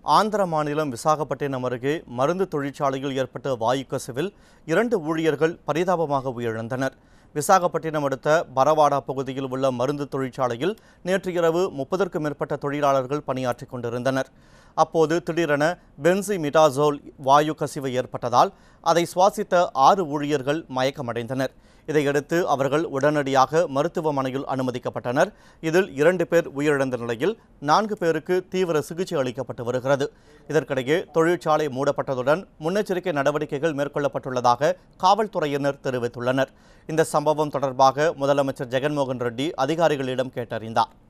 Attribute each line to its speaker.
Speaker 1: ஆந்திர மாநிலம் விசாகப்பட்டினம் அருகே மருந்து தொழிற்சாலையில் ஏற்பட்ட வாயு கசிவில் இரண்டு ஊழியர்கள் பரிதாபமாக உயிரிழந்தனர் விசாகப்பட்டினம் அடுத்த பரவாடா பகுதியில் உள்ள மருந்து தொழிற்சாலையில் நேற்று இரவு முப்பதற்கும் மேற்பட்ட தொழிலாளர்கள் பணியாற்றிக் கொண்டிருந்தனர் அப்போது திடீரென பென்சி மிட்டாசோல் வாயு கசிவு ஏற்பட்டதால் அதை சுவாசித்த ஆறு ஊழியர்கள் மயக்கமடைந்தனர் இதையடுத்து அவர்கள் உடனடியாக மருத்துவமனையில் அனுமதிக்கப்பட்டனர் இதில் இரண்டு பேர் உயிரிழந்த நிலையில் நான்கு பேருக்கு தீவிர சிகிச்சை அளிக்கப்பட்டு வருகிறது இதற்கிடையே தொழிற்சாலை மூடப்பட்டதுடன் முன்னெச்சரிக்கை நடவடிக்கைகள் மேற்கொள்ளப்பட்டுள்ளதாக காவல்துறையினர் தெரிவித்துள்ளனர் இந்த சம்பவம் தொடர்பாக முதலமைச்சர் ஜெகன்மோகன் ரெட்டி அதிகாரிகளிடம் கேட்டறிந்தார்